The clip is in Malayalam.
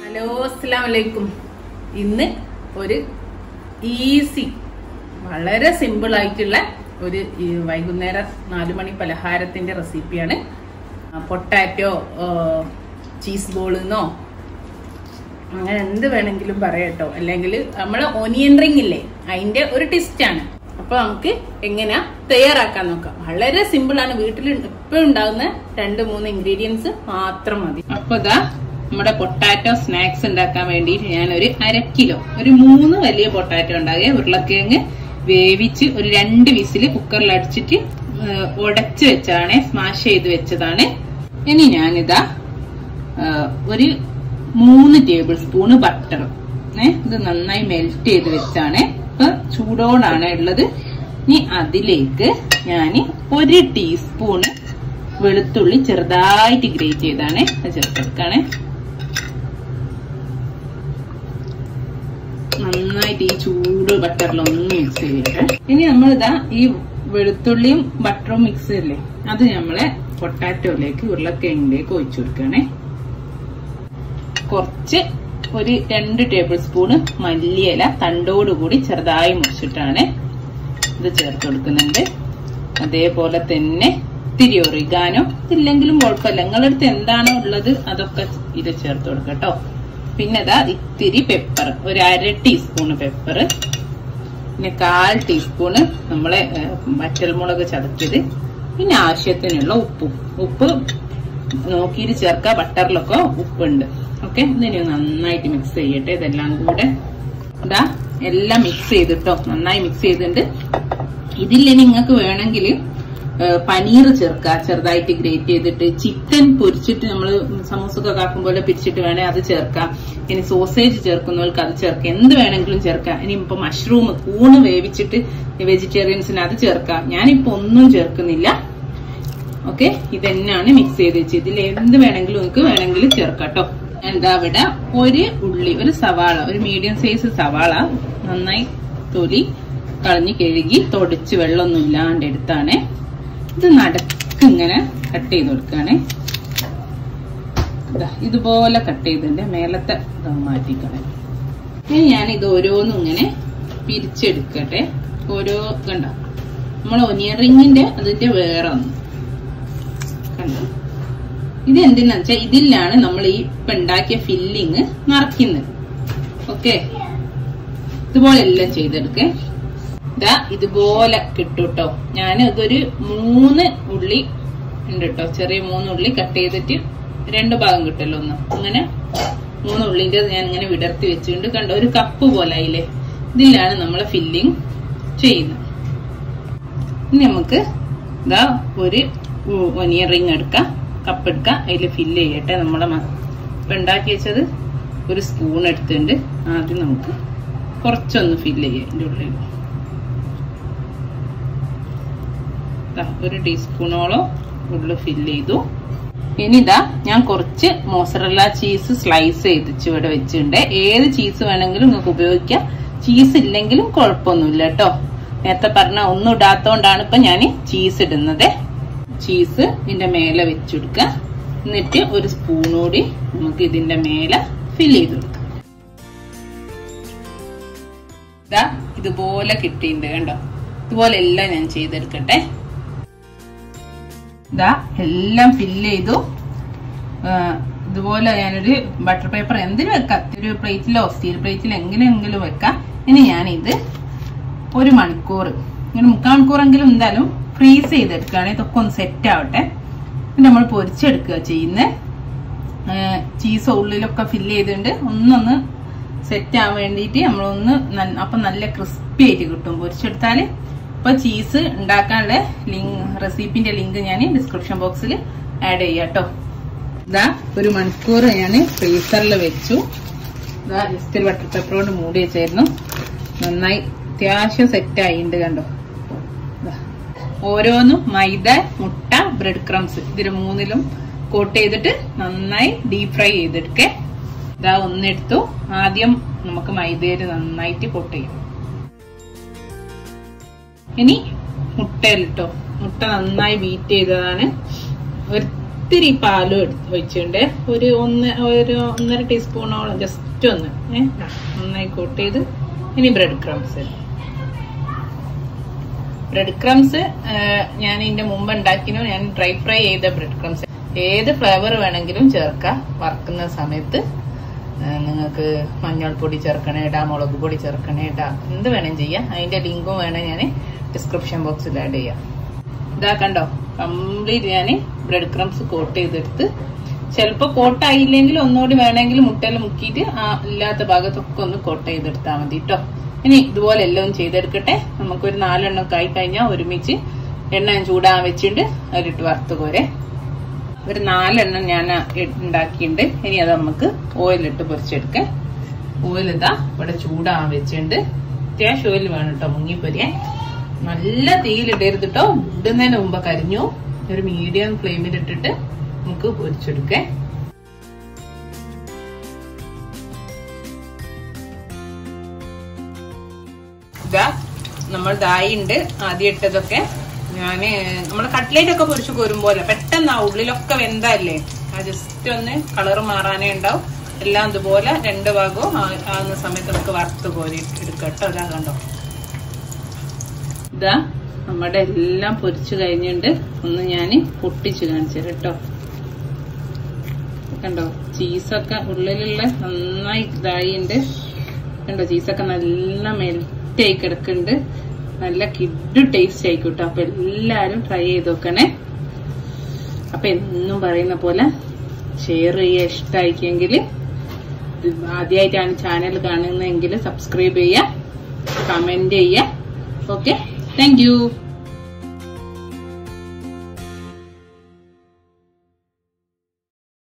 ഹലോ അസ്സാം വലൈക്കും ഇന്ന് ഒരു ഈസി വളരെ സിമ്പിൾ ആയിട്ടുള്ള ഒരു ഈ വൈകുന്നേരം നാലു മണി പലഹാരത്തിന്റെ റെസിപ്പിയാണ് പൊട്ടാറ്റോ ചീസ് ബോളെന്നോ അങ്ങനെ എന്ത് വേണമെങ്കിലും പറയട്ടോ അല്ലെങ്കിൽ നമ്മൾ ഒനിയൻ റിംഗ് ഇല്ലേ അതിന്റെ ഒരു ടിസ്റ്റ് ആണ് അപ്പൊ നമുക്ക് എങ്ങനെയാ തയ്യാറാക്കാൻ നോക്കാം വളരെ സിമ്പിൾ ആണ് വീട്ടിൽ എപ്പോഴും ഉണ്ടാകുന്ന രണ്ട് മൂന്ന് ഇൻഗ്രീഡിയൻസ് മാത്രം മതി അപ്പൊ ഇതാ നമ്മുടെ പൊട്ടാറ്റോ സ്നാക്സ് ഉണ്ടാക്കാൻ വേണ്ടിയിട്ട് ഞാൻ ഒരു അര കിലോ ഒരു മൂന്ന് വലിയ പൊട്ടാറ്റോ ഉണ്ടാകുക ഉരുളക്കിഴങ്ങ് വേവിച്ച് ഒരു രണ്ട് വിസിൽ കുക്കറിൽ അടിച്ചിട്ട് ഉടച്ചു വെച്ചതാണ് സ്മാഷ് ചെയ്ത് വെച്ചതാണ് ഇനി ഞാനിതാ ഒരു മൂന്ന് ടേബിൾ സ്പൂണ് ബട്ടർ ഏഹ് ഇത് നന്നായി മെൽറ്റ് ചെയ്ത് വെച്ചാണ് ഇപ്പൊ ചൂടോടാണ് ഉള്ളത് ഇനി അതിലേക്ക് ഞാൻ ഒരു ടീസ്പൂണ് വെളുത്തുള്ളി ചെറുതായിട്ട് ഗ്രേറ്റ് ചെയ്താണ് ചേർത്തെടുക്കാണ് നന്നായിട്ട് ഈ ചൂട് ബട്ടറിൽ ഒന്ന് മിക്സ് ചെയ്യട്ടെ ഇനി നമ്മളിതാ ഈ വെളുത്തുള്ളിയും ബട്ടറും മിക്സ് ഇല്ലേ അത് നമ്മളെ പൊട്ടാറ്റോയിലേക്ക് ഉരുളക്കിഴങ്ങിലേക്ക് ഒഴിച്ചു കൊടുക്കണേ കുറച്ച് ഒരു രണ്ട് ടേബിൾ സ്പൂണ് മല്ലിയില തണ്ടോടുകൂടി ചെറുതായി മുറിച്ചിട്ടാണ് ഇത് ചേർത്ത് കൊടുക്കുന്നുണ്ട് അതേപോലെ തന്നെ ഇത്തിരി ഒറിഗാനോ ഇല്ലെങ്കിലും കുഴപ്പമില്ല നിങ്ങളുടെ അടുത്ത് എന്താണോ ഉള്ളത് അതൊക്കെ ഇത് ചേർത്ത് കൊടുക്കട്ടോ പിന്നെ അതാ ഇത്തിരി പെപ്പർ ഒരു അര ടീസ്പൂണ് പെപ്പർ പിന്നെ കാൽ ടീസ്പൂണ് നമ്മളെ വറ്റൽമുളക് ചതച്ചത് പിന്നെ ആവശ്യത്തിനുള്ള ഉപ്പും ഉപ്പ് നോക്കിയിട്ട് ചേർക്കുക ബട്ടറിലൊക്കെ ഉപ്പുണ്ട് ഓക്കെ ഇതിന് നന്നായിട്ട് മിക്സ് ചെയ്യട്ടെ ഇതെല്ലാം കൂടെ ഇതാ എല്ലാം മിക്സ് ചെയ്തിട്ടോ നന്നായി മിക്സ് ചെയ്തിട്ടുണ്ട് ഇതിൽ നിങ്ങൾക്ക് വേണമെങ്കിൽ പനീർ ചേർക്കുക ചെറുതായിട്ട് ഗ്രേറ്റ് ചെയ്തിട്ട് ചിക്കൻ പൊരിച്ചിട്ട് നമ്മൾ സമൂസൊക്കെ കാക്കും പോലെ പിരിച്ചിട്ട് വേണേ അത് ചേർക്കാം ഇനി സോസേജ് ചേർക്കുന്നവർക്ക് അത് ചേർക്കാം എന്ത് വേണമെങ്കിലും ചേർക്കാം ഇനി ഇപ്പൊ മഷ്റൂം കൂണ് വേവിച്ചിട്ട് വെജിറ്റേറിയൻസിന് അത് ചേർക്കാം ഞാനിപ്പോ ഒന്നും ചേർക്കുന്നില്ല ഓക്കെ ഇതന്നെയാണ് മിക്സ് ചെയ്ത് വെച്ച് ഇതിൽ എന്ത് വേണമെങ്കിലും നിങ്ങൾക്ക് വേണമെങ്കിൽ ചേർക്കാം കേട്ടോ എന്താ ഇവിടെ ഒരു ഉള്ളി ഒരു സവാള ഒരു മീഡിയം സൈസ് സവാള നന്നായി തൊലി കളഞ്ഞ് കഴുകി തുടച്ച് വെള്ളമൊന്നും ഇല്ലാണ്ട് എടുത്താണ് ഇത് നടക്ക് ഇങ്ങനെ കട്ട് ചെയ്ത് കൊടുക്കുകയാണ് ഇതുപോലെ കട്ട് ചെയ്തിന്റെ മേലത്തെ മാറ്റിക്കളെ ഇനി ഞാൻ ഇത് ഓരോന്നും ഇങ്ങനെ പിരിച്ചെടുക്കട്ടെ ഓരോ കണ്ട നമ്മൾ ഒനിയൻ റിങ്ങിന്റെ അതിന്റെ വേറെ ഒന്ന് കണ്ടോ ഇത് എന്തിനാ വെച്ചാൽ ഇതിലാണ് നമ്മൾ ഈ ഇപ്പൊ ഉണ്ടാക്കിയ ഫില്ലിങ് നിറയ്ക്കുന്നത് ഓക്കെ ഇതുപോലെ എല്ലാം ചെയ്തെടുക്കേ ഇതാ ഇതുപോലെ കിട്ടൂട്ടോ ഞാൻ ഇതൊരു മൂന്ന് ഉള്ളി ഉണ്ട് കേട്ടോ ചെറിയ മൂന്ന് ഉള്ളി കട്ട് ചെയ്തിട്ട് രണ്ട് ഭാഗം കിട്ടല്ലോ ഒന്ന് അങ്ങനെ മൂന്ന് ഉള്ളിന്റെ ഞാൻ ഇങ്ങനെ വിടർത്തി വെച്ചുകൊണ്ട് കണ്ടോ ഒരു കപ്പ് പോലെ ആയില്ലേ ഇതിലാണ് നമ്മളെ ഫില്ലിങ് ചെയ്യുന്നത് ഇനി നമുക്ക് ഇതാ ഒരു ഒനിയൻ റിങ് എടുക്കാം കപ്പ് എടുക്കാം അതിൽ ഫില്ല് ചെയ്യട്ടെ നമ്മളെ ഇപ്പൊ ഉണ്ടാക്കി വെച്ചത് ഒരു സ്പൂൺ എടുത്തിട്ടുണ്ട് ആദ്യം നമുക്ക് കുറച്ചൊന്ന് ഫില്ല് ചെയ്യാം അതിൻ്റെ ഉള്ളിൽ ഒരു ടീസ്പൂണോളം ഉള്ളു ഫില്ല് ചെയ്തു ഇനി ഇതാ ഞാൻ കുറച്ച് മോസറല്ല ചീസ് സ്ലൈസ് ചെയ്ത് ഇവിടെ വെച്ചിട്ടുണ്ട് ഏത് ചീസ് വേണമെങ്കിലും നിങ്ങൾക്ക് ഉപയോഗിക്കാം ചീസ് ഇല്ലെങ്കിലും കുഴപ്പമൊന്നുമില്ല കേട്ടോ നേരത്തെ പറഞ്ഞ ഒന്നും ഇടാത്തോണ്ടാണ് ഇപ്പൊ ഞാൻ ചീസ് ഇടുന്നത് ചീസ് ഇതിന്റെ മേലെ വെച്ചെടുക്കുക എന്നിട്ട് ഒരു സ്പൂൺ കൂടി നമുക്ക് ഇതിന്റെ മേലെ ഫിൽ ചെയ്ത് കൊടുക്കാം ഇതാ ഇതുപോലെ കിട്ടിയിട്ടുണ്ട് കണ്ടോ ഇതുപോലെ എല്ലാം ഞാൻ ചെയ്തെടുക്കട്ടെ ഇതാ എല്ലാം ഫില്ല് ചെയ്തു ഇതുപോലെ ഞാനൊരു ബട്ടർ പേപ്പർ എന്തിനു വെക്കാം ഒരു പ്ലേറ്റിലോ സ്റ്റീൽ പ്ലേറ്റിലോ എങ്ങനെയെങ്കിലും വെക്കാം ഇനി ഞാനിത് ഒരു മണിക്കൂർ ഇങ്ങനെ മുക്കാൽ മണിക്കൂറെങ്കിലും എന്തായാലും ഫ്രീസ് ചെയ്തെടുക്കുകയാണെങ്കിൽ ഇതൊക്കെ ഒന്ന് സെറ്റ് ആവട്ടെ നമ്മൾ പൊരിച്ചെടുക്കുക ചെയ്യുന്നത് ചീസ് ഉള്ളിലൊക്കെ ഫില്ല് ചെയ്തിട്ടുണ്ട് ഒന്നൊന്ന് സെറ്റ് ആവാൻ വേണ്ടിയിട്ട് നമ്മളൊന്ന് അപ്പൊ നല്ല ക്രിസ്പി ആയിട്ട് കിട്ടും പൊരിച്ചെടുത്താല് ഇപ്പൊ ചീസ് ഉണ്ടാക്കാനുള്ള ലിങ്ക് റെസിപ്പിന്റെ ലിങ്ക് ഞാൻ ഡിസ്ക്രിപ്ഷൻ ബോക്സിൽ ആഡ് ചെയ്യാം കേട്ടോ ഇതാ ഒരു മണിക്കൂർ ഞാൻ ഫ്രീസറിൽ വെച്ചു ഇതാ ജസ്റ്റ് ബട്ടർ പേപ്പർ കൊണ്ട് മൂടി വെച്ചായിരുന്നു നന്നായി അത്യാവശ്യം സെറ്റ് ആയിണ്ട് കണ്ടോ ഓരോന്നും മൈദ മുട്ട ബ്രെഡ് ക്രംസ് ഇതിന് മൂന്നിലും കോട്ട് ചെയ്തിട്ട് നന്നായി ഡീപ് ഫ്രൈ ചെയ്തെടുക്കേ ഇതാ ഒന്നെടുത്തു ആദ്യം നമുക്ക് മൈദയിൽ നന്നായിട്ട് കോട്ട് ചെയ്യും ഇനി മുട്ടയിലിട്ടോ മുട്ട നന്നായി ബീറ്റ് ചെയ്തതാണ് ഒരു ഇത്തിരി പാലും എടുത്ത് ഒഴിച്ചിട്ടുണ്ട് ഒരു ഒന്ന് ഒരു ഒന്നര ടീസ്പൂണോളം ജസ്റ്റ് ഒന്ന് ഏ നന്നായി കോട്ട് ചെയ്ത് ഇനി ബ്രെഡ് ക്രംസ് ബ്രെഡ് ക്രംസ് ഞാൻ ഇതിന്റെ മുമ്പ് ഉണ്ടാക്കിനു ഞാൻ ഡ്രൈ ഫ്രൈ ചെയ്ത ബ്രെഡ് ക്രംസ് ഏത് ഫ്ലേവർ വേണമെങ്കിലും ചേർക്കാം വറക്കുന്ന സമയത്ത് നിങ്ങൾക്ക് മഞ്ഞൾപ്പൊടി ചേർക്കണേ ഇടാം മുളക് പൊടി ചേർക്കണേ ഇടാം എന്ത് വേണം ചെയ്യാം അതിന്റെ ലിങ്കും വേണേ ഞാൻ ഡിസ്ക്രിപ്ഷൻ ബോക്സിൽ ആഡ് ചെയ്യാം ഇതാ കണ്ടോ കംപ്ലീറ്റ് ഞാൻ ബ്രെഡ് ക്രംസ് കോട്ട് ചെയ്തെടുത്ത് ചിലപ്പോ കോട്ടായില്ലെങ്കിൽ ഒന്നുകൂടി വേണമെങ്കിൽ മുട്ടയിൽ മുക്കിയിട്ട് ആ ഇല്ലാത്ത ഭാഗത്തൊക്കെ ഒന്ന് കോട്ട് ചെയ്തെടുത്താൽ മതി കേട്ടോ ഇനി ഇതുപോലെ എല്ലാം ചെയ്തെടുക്കട്ടെ നമുക്കൊരു നാലെണ്ണം ഒക്കെ ആയി കഴിഞ്ഞാൽ ഒരുമിച്ച് എണ്ണ ചൂടാൻ വെച്ചിട്ട് അതിലിട്ട് വറുത്ത് പോരെ ഒരു നാലെണ്ണം ഞാൻ ഉണ്ടാക്കിയിട്ടുണ്ട് ഇനി അത് നമുക്ക് ഓയിലിട്ട് പൊരിച്ചെടുക്കാം ഓയിൽ ഇതാ ഇവിടെ ചൂടാൻ വെച്ചിട്ടുണ്ട് അത്യാവശ്യം ഓയിൽ വേണം കേട്ടോ മുങ്ങിപ്പൊരിയാൻ നല്ല തീയിലിടരുത് കേട്ടോ ഇടുന്നതിന് മുമ്പ് കരിഞ്ഞു ഒരു മീഡിയം ഫ്ലെയിമിൽ ഇട്ടിട്ട് നമുക്ക് പൊരിച്ചെടുക്കേ ഇതാ നമ്മൾ ദായി ഉണ്ട് ആദ്യം ഇട്ടതൊക്കെ ഞാന് നമ്മള് കട്ട്ലേറ്റ് ഒക്കെ പൊരിച്ചു കോരുമ്പോലെ പെട്ടെന്ന് ആ ഉള്ളിലൊക്കെ വെന്തല്ലേ ആ ജസ്റ്റ് ഒന്ന് കളർ മാറാനേ ഉണ്ടാവും എല്ലാം ഇതുപോലെ രണ്ട് ഭാഗവും ആ- ആവുന്ന സമയത്ത് നമുക്ക് വറുത്ത് കോരി എടുക്കാം കേട്ടോ ഇതാ കണ്ടോ ഇതാ നമ്മുടെ എല്ലാം പൊരിച്ചു കഴിഞ്ഞിട്ടുണ്ട് ഒന്ന് ഞാൻ പൊട്ടിച്ചു കാണിച്ചു കേട്ടോ കണ്ടോ ചീസൊക്കെ ഉള്ളിലുള്ള നന്നായി ഇതായിണ്ട് കണ്ടോ ചീസൊക്കെ നല്ല മെൽറ്റ് ആയി കിടക്കുന്നുണ്ട് നല്ല കിഡ് ടേസ്റ്റ് ആയിക്കോട്ടോ അപ്പൊ എല്ലാരും ട്രൈ ചെയ്ത് നോക്കണേ അപ്പൊ എന്നും പറയുന്ന പോലെ ഷെയർ ചെയ്യുക ഇഷ്ടമായിക്കെങ്കിൽ ആദ്യമായിട്ടാണ് ചാനൽ കാണുന്നതെങ്കിൽ സബ്സ്ക്രൈബ് ചെയ്യുക കമന്റ് ചെയ്യുക ഓക്കെ താങ്ക് യു